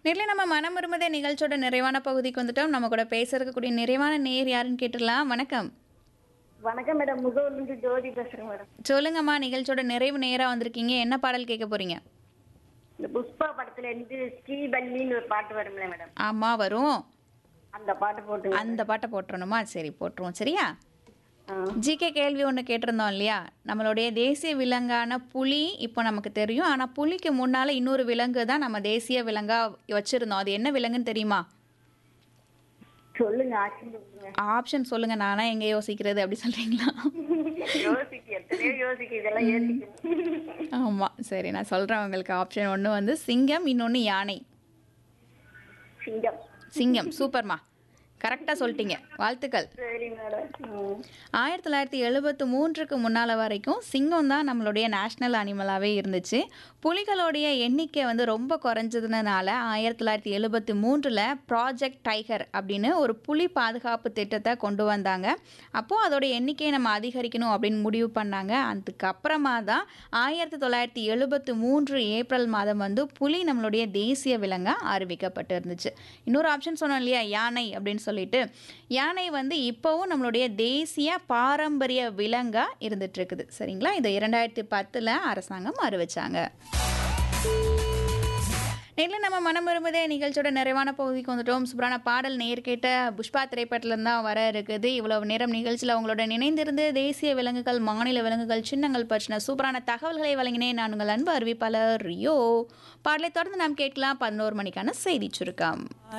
நேரில் நம்ம மனம் விரும்புதே நிகழ்ச்சியோட நிறைவான பகுதிக்கு வந்துட்டோம் நம்ம கூட பேச இருக்கக்கூடிய நிறைவான நேர் யாருன்னு கேட்டுடலாம் வணக்கம் வணக்கம் மேடம் முகவர்லேருந்து ஜோதி பேசுறேன் மேடம் சொல்லுங்கம்மா நிகழ்ச்சியோட நிறைவு நேராக வந்திருக்கீங்க என்ன பாடல் கேட்க போறீங்க இந்த புஷ்பா படத்துல இருந்து ஸ்ரீவல்லின்னு ஒரு பாட்டு வரும்ல மேடம் ஆமாம் வரும் அந்த பாட்டு போட்டுங்க அந்த பாட்டை போட்டுறணுமா சரி போட்டுருவோம் சரியா ஆ. ஜிகே கேள்வி ஒன்று கேட்டிருந்தோம் இல்லையா நம்மளுடைய தேசிய விலங்கான புலி இப்போ நமக்கு தெரியும் ஆனால் புலிக்கு முன்னால் இன்னொரு விலங்கு தான் நம்ம தேசிய விலங்காக வச்சுருந்தோம் அது என்ன விலங்குன்னு தெரியுமா சொல்லுங்க ஆட்சி சொல்லுங்க ஆப்ஷன் சொல்லுங்கள் நானா எங்கே யோசிக்கிறது அப்படி சொல்கிறீங்களா யோசிக்க எத்தனையோ யோசிக்க இதெல்லாம் யோசிக்கணும் ஆமாம் சரி நான் சொல்கிறேன் உங்களுக்கு ஆப்ஷன் ஒன்று வந்து சிங்கம் இன்னொன்று யானை சிங்கம் சிங்கம் சூப்பர்மா கரெக்டாக சொல்லிட்டீங்க வாழ்த்துக்கள் சரி மேடம் ம். ஆயிரத்தி தொள்ளாயிரத்தி எழுபத்து மூன்றுக்கு முன்னால் வரைக்கும் சிங்கம் தான் நம்மளுடைய நேஷ்னல் அனிமலாகவே இருந்துச்சு புலிகளுடைய எண்ணிக்கை வந்து ரொம்ப குறைஞ்சதுனால ஆயிரத்தி தொள்ளாயிரத்தி எழுபத்தி மூன்றில் ப்ராஜெக்ட் டைகர் அப்படின்னு ஒரு புலி பாதுகாப்பு திட்டத்தை கொண்டு வந்தாங்க அப்போது அதோட எண்ணிக்கையை நம்ம அதிகரிக்கணும் அப்படின்னு முடிவு பண்ணாங்க அதுக்கப்புறமா தான் ஆயிரத்தி தொள்ளாயிரத்தி எழுபத்தி மூன்று ஏப்ரல் மாதம் வந்து புலி நம்மளுடைய தேசிய விலங்காக அறிவிக்கப்பட்டு இருந்துச்சு இன்னொரு ஆப்ஷன் சொன்னோம் இல்லையா யானை அப்படின்னு சொல்லிட்டு யானை வந்து இப்போவும் நம்மளுடைய தேசிய பாரம்பரிய விலங்காக இருந்துட்டு இருக்குது சரிங்களா இது இரண்டாயிரத்தி பத்தில் அரசாங்கம் அறிவிச்சாங்க நேரில் நம்ம மனம் விரும்புதே நிகழ்ச்சியோட நிறைவான பகுதிக்கு வந்துட்டோம் சூப்பரான பாடல் நேர் கேட்ட புஷ்பா திரைப்படத்துலேருந்து தான் வர இருக்குது இவ்வளவு நேரம் நிகழ்ச்சியில் அவங்களோட நினைந்திருந்து தேசிய விலங்குகள் மாநில விலங்குகள் சின்னங்கள் பற்றின சூப்பரான தகவல்களை வழங்கினேன் நான் உங்கள் அன்பு அறிவிப்பாளர் ரியோ பாடலை தொடர்ந்து நாம் கேட்கலாம் பதினோரு மணிக்கான செய்தி சுருக்கம்